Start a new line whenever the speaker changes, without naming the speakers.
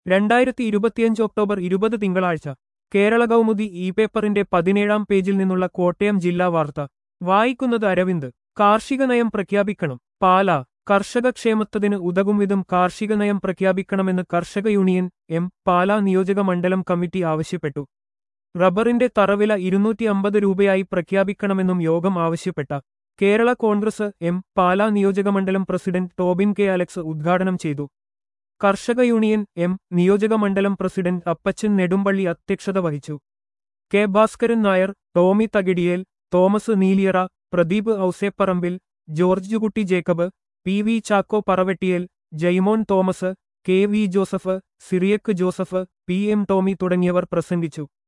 രണ്ടായിരത്തി ഇരുപത്തിയഞ്ച് ഒക്ടോബർ ഇരുപത് തിങ്കളാഴ്ച കേരള കൗമുദി ഇ പേപ്പറിന്റെ പതിനേഴാം പേജിൽ നിന്നുള്ള കോട്ടയം ജില്ലാ വാർത്ത വായിക്കുന്നത് അരവിന്ദ് കാർഷിക നയം പ്രഖ്യാപിക്കണം പാല കർഷക ക്ഷേമത്തതിന് ഉതകും വിധം കാർഷിക നയം പ്രഖ്യാപിക്കണമെന്ന് കർഷക യൂണിയൻ എം പാല നിയോജക മണ്ഡലം കമ്മിറ്റി ആവശ്യപ്പെട്ടു റബ്ബറിന്റെ തറവില ഇരുന്നൂറ്റി അമ്പത് രൂപയായി പ്രഖ്യാപിക്കണമെന്നും യോഗം ആവശ്യപ്പെട്ട കേരള കോൺഗ്രസ് എം പാല നിയോജകമണ്ഡലം പ്രസിഡന്റ് ടോബിൻ കെ അലക്സ് ഉദ്ഘാടനം ചെയ്തു കർഷക യൂണിയൻ എം നിയോജക മണ്ഡലം പ്രസിഡന്റ് അപ്പച്ചൻ നെടുമ്പള്ളി അധ്യക്ഷത വഹിച്ചു K Bhaskaran Nair Tomy Thakidiyel Thomas Neeliyara Pradeep Ouseparambil George Kutty Jacob P V Chacko Paravettiyel Jaimon Thomas K V Joseph Cyriac Joseph P M Tomy തുടങ്ങിയവർ പ്രസംഗിച്ചു